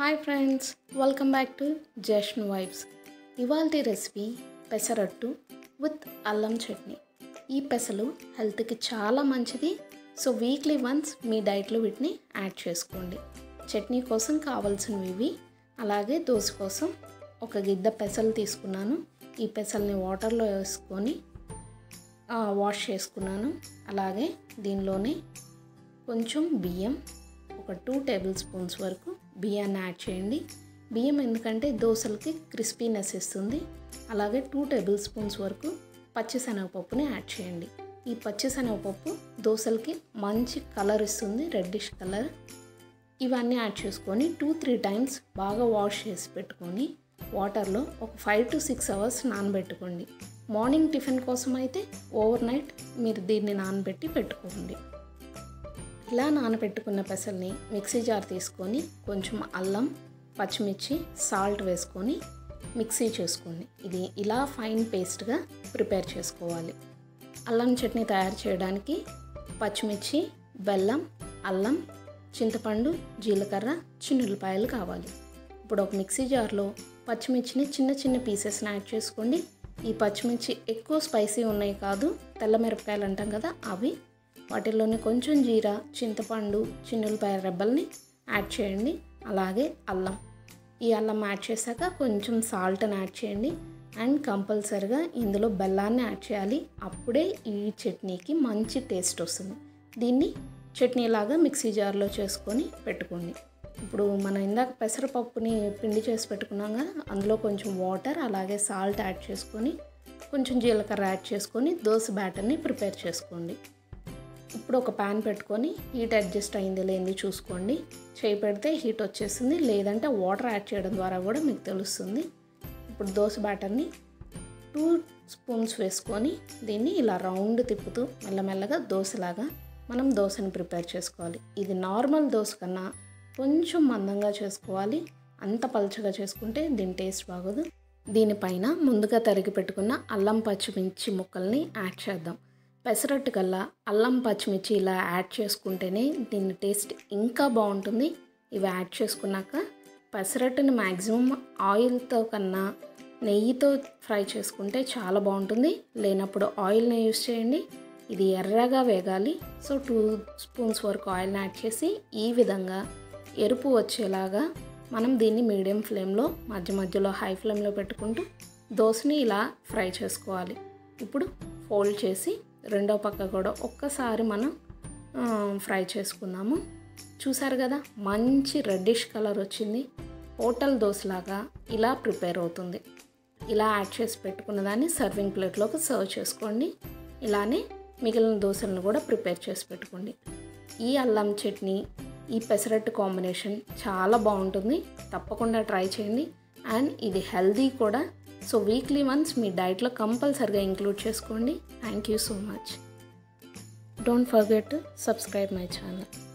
hi friends welcome back to Jashan vibes ఇవాళ recipe pesarattu with అల్లం చట్నీ ఈ పెసలు హెల్త్కి చాలా మంచిది సో వీక్లీ వన్స్ మీ డైట్లో వీటిని యాడ్ చేసుకోండి చట్నీ కోసం కావాల్సినవి ఇవి అలాగే దోశ కోసం ఒక గిద్ద పెసలు తీసుకున్నాను ఈ పెసల్ని వాటర్లో వేసుకొని ఆ, వాష్ చేసుకున్నాను అలాగే దీనిలోనే కొంచెం బియ్యం ఒక టూ టేబుల్ స్పూన్స్ వరకు బియ్యాన్ని యాడ్ చేయండి బియ్యం ఎందుకంటే దోశలకి క్రిస్పీనెస్ ఇస్తుంది అలాగే టూ టేబుల్ స్పూన్స్ వరకు పచ్చిశనగపప్పుని యాడ్ చేయండి ఈ పచ్చిశనగపప్పు దోశలకి మంచి కలర్ ఇస్తుంది రెడ్డిష్ కలర్ ఇవన్నీ యాడ్ చేసుకొని టూ త్రీ టైమ్స్ బాగా వాష్ చేసి పెట్టుకొని వాటర్లో ఒక ఫైవ్ టు సిక్స్ అవర్స్ నానబెట్టుకోండి మార్నింగ్ టిఫిన్ కోసం అయితే ఓవర్ నైట్ మీరు దీన్ని నానబెట్టి పెట్టుకోండి ఇలా నానబెట్టుకున్న పెసల్ని మిక్సీ జార్ తీసుకొని కొంచెం అల్లం పచ్చిమిర్చి సాల్ట్ వేసుకొని మిక్సీ చేసుకోండి ఇది ఇలా ఫైన్ పేస్ట్గా ప్రిపేర్ చేసుకోవాలి అల్లం చట్నీ తయారు చేయడానికి పచ్చిమిర్చి బెల్లం అల్లం చింతపండు జీలకర్ర చిన్నులపాయలు కావాలి ఇప్పుడు ఒక మిక్సీ జార్లో పచ్చిమిర్చిని చిన్న చిన్న పీసెస్ని యాడ్ చేసుకోండి ఈ పచ్చిమిర్చి ఎక్కువ స్పైసీ ఉన్నాయి కాదు తెల్ల మిరపకాయలు అంటాం కదా అవి వాటిల్లోనే కొంచెం జీరా చింతపండు చిన్నులపాయ రెబ్బల్ని యాడ్ చేయండి అలాగే అల్లం ఈ అల్లం యాడ్ చేశాక కొంచెం సాల్ట్ని యాడ్ చేయండి అండ్ కంపల్సరిగా ఇందులో బెల్లాన్ని యాడ్ చేయాలి అప్పుడే ఈ చట్నీకి మంచి టేస్ట్ వస్తుంది దీన్ని చట్నీ లాగా మిక్సీ జార్లో చేసుకొని పెట్టుకోండి ఇప్పుడు మనం ఇందాక పెసరపప్పుని పిండి చేసి పెట్టుకున్నాం కదా అందులో కొంచెం వాటర్ అలాగే సాల్ట్ యాడ్ చేసుకొని కొంచెం జీలకర్ర యాడ్ చేసుకొని దోశ బ్యాటర్ని ప్రిపేర్ చేసుకోండి ఇప్పుడు ఒక ప్యాన్ పెట్టుకొని హీట్ అడ్జస్ట్ అయింది లేనిది చూసుకోండి చేయి పెడితే హీట్ వచ్చేస్తుంది లేదంటే వాటర్ యాడ్ చేయడం ద్వారా కూడా మీకు తెలుస్తుంది ఇప్పుడు దోశ బ్యాటర్ని టూ స్పూన్స్ వేసుకొని దీన్ని ఇలా రౌండ్ తిప్పుతూ మెల్లమెల్లగా దోశలాగా మనం దోశని ప్రిపేర్ చేసుకోవాలి ఇది నార్మల్ దోశ కన్నా కొంచెం మందంగా చేసుకోవాలి అంత పలుచగా చేసుకుంటే దీని టేస్ట్ బాగోదు దీనిపైన ముందుగా తరిగి పెట్టుకున్న అల్లం పచ్చిమిర్చి ముక్కల్ని యాడ్ చేద్దాం పెసరట్టు కల్లా అల్లం పచ్చిమిర్చి ఇలా యాడ్ చేసుకుంటేనే దీని టేస్ట్ ఇంకా బాగుంటుంది ఇవి యాడ్ చేసుకున్నాక పెసరట్టుని మ్యాక్సిమం ఆయిల్తో కన్నా నెయ్యితో ఫ్రై చేసుకుంటే చాలా బాగుంటుంది లేనప్పుడు ఆయిల్ని యూస్ చేయండి ఇది ఎర్రగా వేగాలి సో టూ స్పూన్స్ వరకు ఆయిల్ని యాడ్ చేసి ఈ విధంగా ఎరుపు వచ్చేలాగా మనం దీన్ని మీడియం ఫ్లేమ్లో మధ్య మధ్యలో హై ఫ్లేమ్లో పెట్టుకుంటూ దోశని ఇలా ఫ్రై చేసుకోవాలి ఇప్పుడు ఫోల్డ్ చేసి రెండో పక్క కూడా ఒక్కసారి మనం ఆ, ఫ్రై చేసుకుందాము చూసారు కదా మంచి రెడ్డిష్ కలర్ వచ్చింది హోటల్ దోశలాగా ఇలా ప్రిపేర్ అవుతుంది ఇలా యాడ్ చేసి పెట్టుకున్న దాన్ని సర్వింగ్ ప్లేట్లోకి సర్వ్ చేసుకోండి ఇలానే మిగిలిన దోశలను కూడా ప్రిపేర్ చేసి పెట్టుకోండి ఈ అల్లం చట్నీ ఈ పెసరట్టు కాంబినేషన్ చాలా బాగుంటుంది తప్పకుండా ట్రై చేయండి అండ్ ఇది హెల్దీ కూడా సో వీక్లీ వన్స్ మీ డైట్లో కంపల్సరిగా ఇంక్లూడ్ చేసుకోండి thank you so much don't forget to subscribe my channel